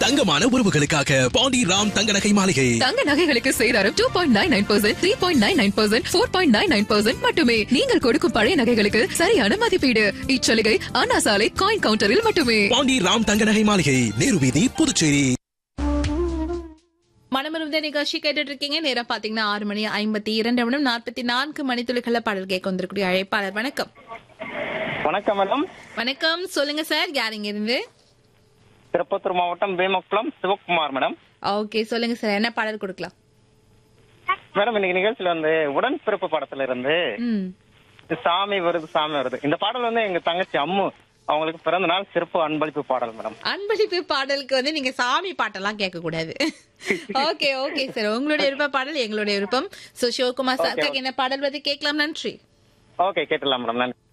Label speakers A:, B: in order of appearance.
A: தங்கமான உறவுகளுக்காக பாண்டி ராம் தங்க நகை மாளிகை
B: தங்க நகைகளுக்கு சேதாரம் two point nine nine percent three point nine nine percent four point nine nine percent மட்டுமே நீங்கள் கொடுக்கும் பழைய நகைகளுக்கு சரியான மதிப்பீடு இச்சலுகை அண்ணா சாலை காயின் கவுண்டரில் மட்டுமே
A: பாண்டி ராம் தங்க நகை மாளிகை நேரு வீதி புதுச்சேரி
C: மனமிருந்த நிகழ்ச்சி கேட்டுட்டு இருக்கீங்க நேரம் பாத்தீங்கன்னா ஆறு மணி ஐம்பத்தி இரண்டு நிமிடம் நாற்பத்தி நான்கு மணித்துளிகள பாடல் கேட்க வந்திருக்கூடிய அழைப்பாளர் வணக்கம்
D: வணக்கம் மேடம்
C: வணக்கம் சொல்லுங்க சார் யாருங்க இருந்து
D: திருப்பத்தூர் மாவட்டம் வேமக்குளம் சிவகுமார் மேடம்
C: ஓகே சொல்லுங்க சார் என்ன பாடல் கொடுக்கலாம்
D: மேடம் இன்னைக்கு நிகழ்ச்சியில வந்து உடன்பிறப்பு படத்துல இருந்து
C: ம்
D: சாமி வருது சாமி வருது இந்த பாடல் வந்து எங்க தங்கச்சி அம்மு அவங்களுக்கு பிறந்த நாள் சிறப்பு அன்பளிப்பு பாடல் மேடம்
C: அன்பளிப்பு பாடலுக்கு வந்து நீங்க சாமி பாட்டெல்லாம் கேட்க கூடாது ஓகே ஓகே சார் உங்களுடைய விருப்ப பாடல் எங்களுடைய விருப்பம் சோ சிவகுமார் சார் என்ன பாடல் பத்தி கேட்கலாம் நன்றி
D: ஓகே கேட்டுடலாம் மேடம் நன்றி